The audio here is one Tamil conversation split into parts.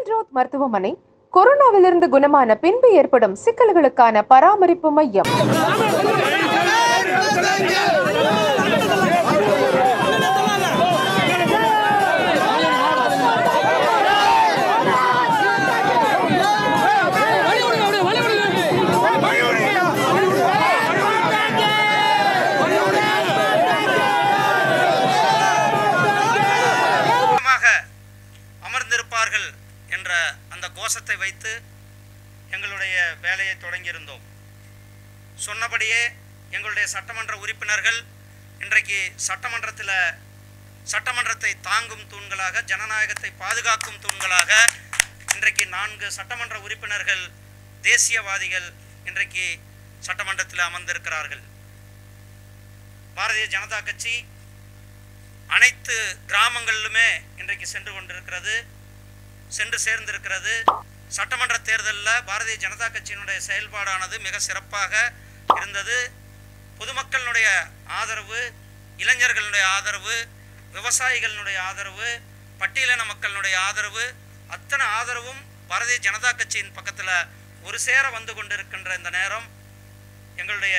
ரோத் மருத்துவமனை கொரோனாவிலிருந்து குணமான பின்பு ஏற்படும் சிக்கல்களுக்கான பராமரிப்பு மையம் சுகமாக அமர்ந்திருப்பார்கள் என்ற அந்த கோஷத்தை வைத்து எங்களுடைய வேலையை தொடங்கியிருந்தோம் சொன்னபடியே எங்களுடைய சட்டமன்ற உறுப்பினர்கள் இன்றைக்கு சட்டமன்றத்தில் சட்டமன்றத்தை தாங்கும் தூண்களாக ஜனநாயகத்தை பாதுகாக்கும் தூண்களாக இன்றைக்கு நான்கு சட்டமன்ற உறுப்பினர்கள் தேசியவாதிகள் இன்றைக்கு சட்டமன்றத்தில் அமர்ந்திருக்கிறார்கள் பாரதிய ஜனதா கட்சி அனைத்து கிராமங்களிலுமே இன்றைக்கு சென்று கொண்டிருக்கிறது சென்று சேர்ந்திருக்கிறது சட்டமன்ற தேர்தலில் பாரதிய ஜனதா கட்சியினுடைய செயல்பாடானது மிக சிறப்பாக இருந்தது பொதுமக்களினுடைய ஆதரவு இளைஞர்களுடைய ஆதரவு விவசாயிகளினுடைய ஆதரவு பட்டியலின மக்களினுடைய ஆதரவு அத்தனை ஆதரவும் பாரதிய ஜனதா கட்சியின் பக்கத்தில் ஒரு சேர வந்து கொண்டிருக்கின்ற இந்த நேரம் எங்களுடைய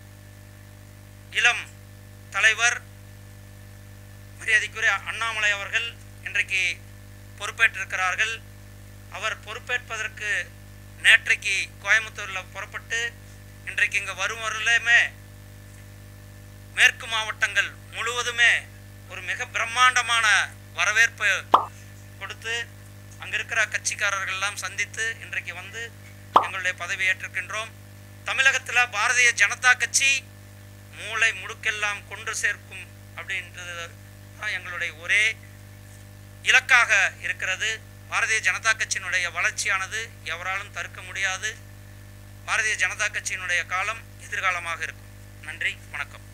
இளம் தலைவர் மரியாதைக்குரிய அண்ணாமலை அவர்கள் இன்றைக்கு பொறுப்பேற்றிருக்கிறார்கள் அவர் பொறுப்பேற்பதற்கு நேற்றைக்கு கோயம்புத்தூரில் புறப்பட்டு இன்றைக்கு இங்கே வரும் வரலையுமே மேற்கு மாவட்டங்கள் முழுவதுமே ஒரு மிக பிரம்மாண்டமான வரவேற்பு கொடுத்து அங்கே இருக்கிற கட்சிக்காரர்கள் எல்லாம் சந்தித்து இன்றைக்கு வந்து எங்களுடைய பதவி ஏற்றிருக்கின்றோம் தமிழகத்தில் பாரதிய ஜனதா கட்சி மூளை முடுக்கெல்லாம் கொண்டு சேர்க்கும் அப்படின்றது தான் எங்களுடைய ஒரே இலக்காக இருக்கிறது பாரதிய ஜனதா கட்சியினுடைய வளர்ச்சியானது எவராலும் தடுக்க முடியாது பாரதிய ஜனதா கட்சியினுடைய காலம் எதிர்காலமாக இருக்கும் நன்றி வணக்கம்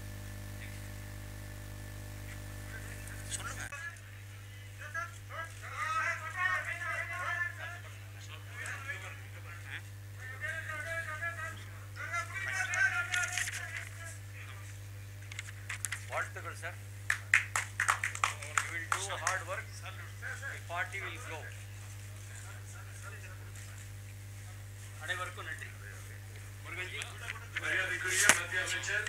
சொல்லுங்க வாழ்த்துக்கள் sir you will do hard work the party will grow அனைவருக்கும் நன்றி முருகன்ஜி மரியாதைக்குரிய மத்திய அமைச்சர்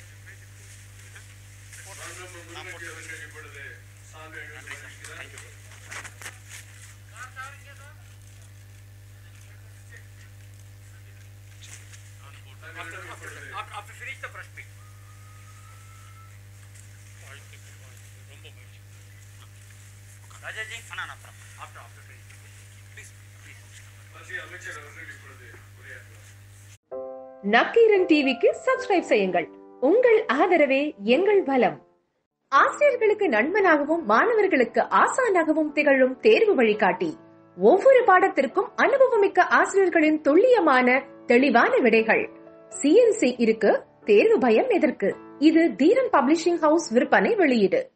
மாண்புமிகு முருகன்ஜி அவர்கள் இப்பொழுது சால்வை அணிவித்து வருகிறார். தங்களிடம் இப்பொழுது after after finish the press meet Rajaji அண்ணா நான் அப்புறம் after after finish please please மத்திய அமைச்சர் அவர்கள் இப்பொழுது உரையாற்றுவார் நக்கீரன் டிவிக்கு சப்ஸ்கிரைப் செய்யுங்கள் உங்கள் ஆதரவே எங்கள் பலம் ஆசிரியர்களுக்கு நண்பனாகவும் மாணவர்களுக்கு ஆசானாகவும் திகழும் தேர்வு வழிகாட்டி ஒவ்வொரு பாடத்திற்கும் அனுபவமிக்க ஆசிரியர்களின் துல்லியமான தெளிவான விடைகள் சிஎன்சி இருக்கு தேர்வு பயம் எதற்கு இது தீரன் பப்ளிஷிங் ஹவுஸ் விற்பனை வெளியீடு